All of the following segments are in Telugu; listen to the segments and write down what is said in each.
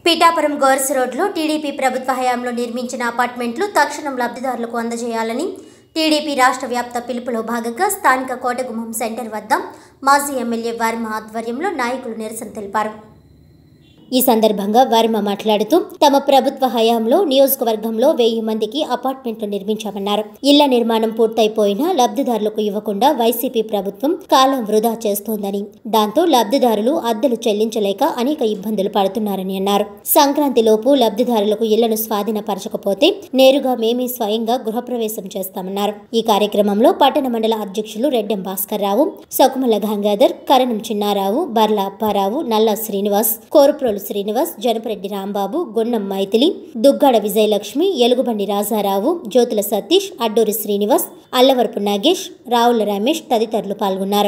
పిఠాపురం గోర్స్ రోడ్లో టీడీపీ ప్రభుత్వ హయాంలో నిర్మించిన అపార్ట్మెంట్లు తక్షణం లబ్ధిదారులకు అందజేయాలని టీడీపీ రాష్ట్ర వ్యాప్త పిలుపులో భాగంగా స్థానిక కోటగుమ్మం సెంటర్ వద్ద మాజీ ఎమ్మెల్యే వర్మ ఆధ్వర్యంలో నాయకులు నిరసన తెలిపారు ఈ సందర్భంగా వర్మ మాట్లాడుతూ తమ ప్రభుత్వ హయాంలో నియోజకవర్గంలో వెయ్యి మందికి అపార్ట్మెంట్లు నిర్మించామన్నారు ఇళ్ల నిర్మాణం పూర్తయిపోయినా లబ్ధిదారులకు ఇవ్వకుండా వైసీపీ ప్రభుత్వం కాలం వృధా చేస్తోందని దాంతో లబ్ధిదారులు అద్దెలు చెల్లించలేక అనేక ఇబ్బందులు పడుతున్నారని అన్నారు సంక్రాంతిలోపు లబ్ధిదారులకు ఇళ్లను స్వాధీనపరచకపోతే నేరుగా మేమే స్వయంగా గృహప్రవేశం చేస్తామన్నారు ఈ కార్యక్రమంలో పట్టణ మండల అధ్యక్షులు రెడ్డెం భాస్కర్ రావు సకుమల గంగాధర్ కరణం చిన్నారావు బర్ల అప్పారావు నల్ల శ్రీనివాస్ కోరుప్రోలు శ్రీనివాస్ జనపరెడ్డి రాంబాబు గున్నం మైథిలి దుగ్గాడ విజయలక్ష్మి ఎలుగుబండి రాజారావు జ్యోతుల సతీష్ అడ్డూరి శ్రీనివాస్ అల్లవరపు నాగేష్ రావుల రమేష్ తదితరులు పాల్గొన్నారు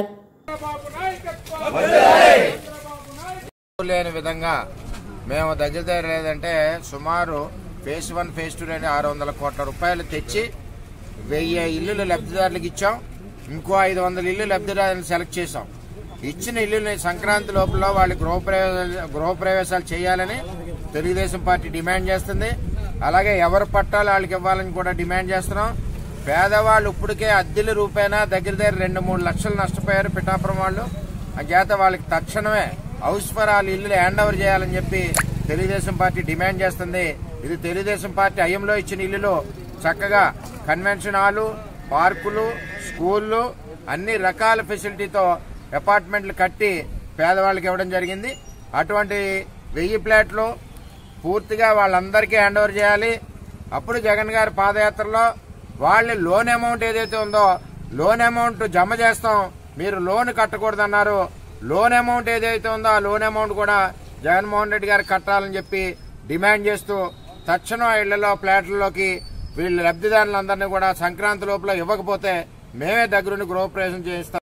లేని విధంగా మేము దగ్గర దగ్గర లేదంటే సుమారు ఫేజ్ వన్ ఫేజ్ టూ అని ఆరు వందల కోట్ల రూపాయలు తెచ్చి వెయ్యి ఇల్లులు లబ్ధిదారులకు ఇచ్చాం ఇంకో ఐదు వందల ఇల్లు లబ్ధిదారులను సెలెక్ట్ చేసాం ఇచ్చిన ఇల్లుని సంక్రాంతి లోపల వాళ్ళు గృహప్రవేశాలు గృహప్రవేశాలు చేయాలని తెలుగుదేశం పార్టీ డిమాండ్ చేస్తుంది అలాగే ఎవరి పట్టాలు వాళ్ళకి ఇవ్వాలని కూడా డిమాండ్ చేస్తున్నాం పేదవాళ్ళు ఇప్పటికే అద్దెల రూపాయన దగ్గర దగ్గర రెండు మూడు లక్షలు నష్టపోయారు పిఠాపురం వాళ్ళు చేత వాళ్ళకి తక్షణమే హౌస్ ఫర్ ఆల్ ఇల్లు హ్యాండ్ ఓవర్ చేయాలని చెప్పి తెలుగుదేశం పార్టీ డిమాండ్ చేస్తుంది ఇది తెలుగుదేశం పార్టీ అయ్యంలో ఇచ్చిన ఇల్లులు చక్కగా కన్వెన్షన్ హాలు పార్కులు స్కూళ్ళు అన్ని రకాల ఫెసిలిటీతో అపార్ట్మెంట్లు కట్టి పేదవాళ్ళకి ఇవ్వడం జరిగింది అటువంటి వెయ్యి ప్లాట్లు పూర్తిగా వాళ్ళందరికీ హ్యాండ్ ఓవర్ చేయాలి అప్పుడు జగన్ గారి పాదయాత్రలో వాళ్ళ లోన్ అమౌంట్ ఏదైతే ఉందో లోన్ అమౌంట్ జమ చేస్తాం మీరు లోన్ కట్టకూడదన్నారు లోన్ అమౌంట్ ఏదైతే ఉందో ఆ లోన్ అమౌంట్ కూడా జగన్మోహన్ రెడ్డి గారు కట్టాలని చెప్పి డిమాండ్ చేస్తూ తక్షణం ఇళ్లలో ఫ్లాట్లలోకి వీళ్ళ లబ్ధిదారులందరినీ కూడా సంక్రాంతి లోపల ఇవ్వకపోతే మేమే దగ్గరుండి గృహప్రవేశం చేయిస్తాం